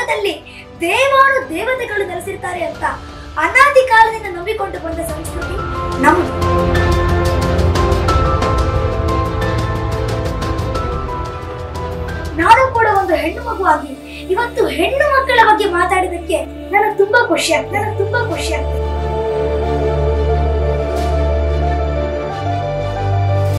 ಜಾಗದಲ್ಲಿ ದೇವಾನು ದೇವತೆಗಳು ನೆಲೆಸಿರ್ತಾರೆ ಅಂತ ಅನಾದಿ ಕಾಲದಿಂದ ನಂಬಿಕೊಂಡು ಬಂದ ಸಂಸ್ಕೃತಿ ನಮ್ದು ನಾನು ಕೂಡ ಒಂದು ಹೆಣ್ಣು ಮಗುವಾಗಿ ಇವತ್ತು ಹೆಣ್ಣು ಮಕ್ಕಳ ಬಗ್ಗೆ ಮಾತಾಡಿದಕ್ಕೆ ನನಗೆ ತುಂಬಾ ಖುಷಿ ಆಗ್ತದೆ ನನಗೆ ತುಂಬಾ ಖುಷಿ ಆಗ್ತದೆ